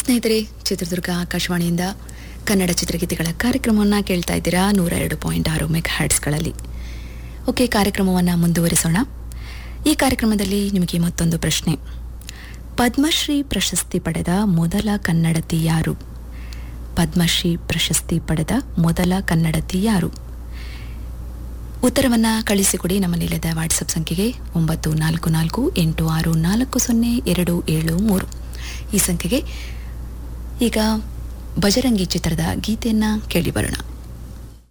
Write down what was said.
ಸ್ನೇಹಿತರೆ ಚಿತ್ರದುರ್ಗ ಆಕಾಶವಾಣಿಯಿಂದ ಕನ್ನಡ ಚಿತ್ರಗೀತೆಗಳ ಕಾರ್ಯಕ್ರಮವನ್ನು ಕೇಳ್ತಾ ಇದ್ದೀರಾ ನೂರ ಎರಡು ಪಾಯಿಂಟ್ ಆರು ಮೆಗಾ ಹ್ಯಾಟ್ಸ್ಗಳಲ್ಲಿ ಓಕೆ ಕಾರ್ಯಕ್ರಮವನ್ನು ಮುಂದುವರಿಸೋಣ ಈ ಕಾರ್ಯಕ್ರಮದಲ್ಲಿ ನಿಮಗೆ ಮತ್ತೊಂದು ಪ್ರಶ್ನೆ ಪದ್ಮಶ್ರೀ ಪ್ರಶಸ್ತಿ ಪಡೆದ ಮೊದಲ ಕನ್ನಡತಿ ಯಾರು ಪದ್ಮಶ್ರೀ ಪ್ರಶಸ್ತಿ ಪಡೆದ ಮೊದಲ ಕನ್ನಡತಿ ಯಾರು ಉತ್ತರವನ್ನು ಕಳಿಸಿಕೊಡಿ ನಮ್ಮ ನಿಲಯದ ವಾಟ್ಸಪ್ ಸಂಖ್ಯೆಗೆ ಒಂಬತ್ತು ನಾಲ್ಕು ನಾಲ್ಕು ಎಂಟು ಆರು ನಾಲ್ಕು ಸೊನ್ನೆ ಎರಡು ಏಳು ಮೂರು ಈ ಸಂಖ್ಯೆಗೆ ಈಗ ಬಜರಂಗಿ ಚಿತ್ರದ ಗೀತೆಯನ್ನು ಕೇಳಿ ಬರೋಣ